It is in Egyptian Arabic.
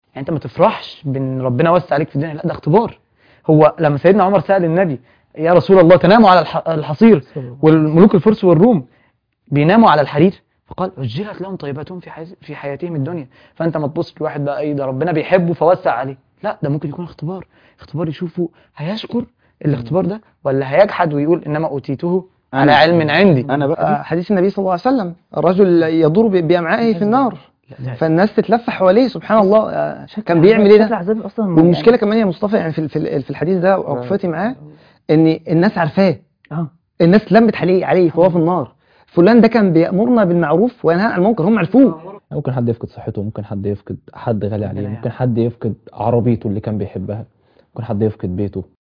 يعني انت ما تفرحش بان ربنا وسع عليك في الدنيا لا ده اختبار هو لما سيدنا عمر سأل النبي يا رسول الله تناموا على الح- الحصير والملوك الفرس والروم بيناموا على الحرير فقال عجلت لهم طيباتهم في حي... في حياتهم الدنيا فانت ما تبص لواحد بقى ايه ده ربنا بيحبه فوسع عليه لا ده ممكن يكون اختبار اختبار يشوفه هيشكر الاختبار ده ولا هيجحد ويقول انما اوتيته على أنا- علم عندي انا بقى آه، حديث النبي صلى الله عليه وسلم الرجل يدور ب- بأمعائه في النار فالناس تتلف حواليه سبحان الله آه، كان بيعمل ايه شكل ده عذاب اصلا والمشكله كمان يا مصطفى يعني في في في الحديث ده وقفتي معاه ان الناس عارفاه اه الناس لمت عليه عليه فهو في النار فلان ده كان بيأمرنا بالمعروف وينهى عن المنكر هم عرفوه ممكن حد يفقد صحته ممكن حد يفقد حد غالي عليه ممكن حد يفقد عربيته اللي كان بيحبها ممكن حد يفقد بيته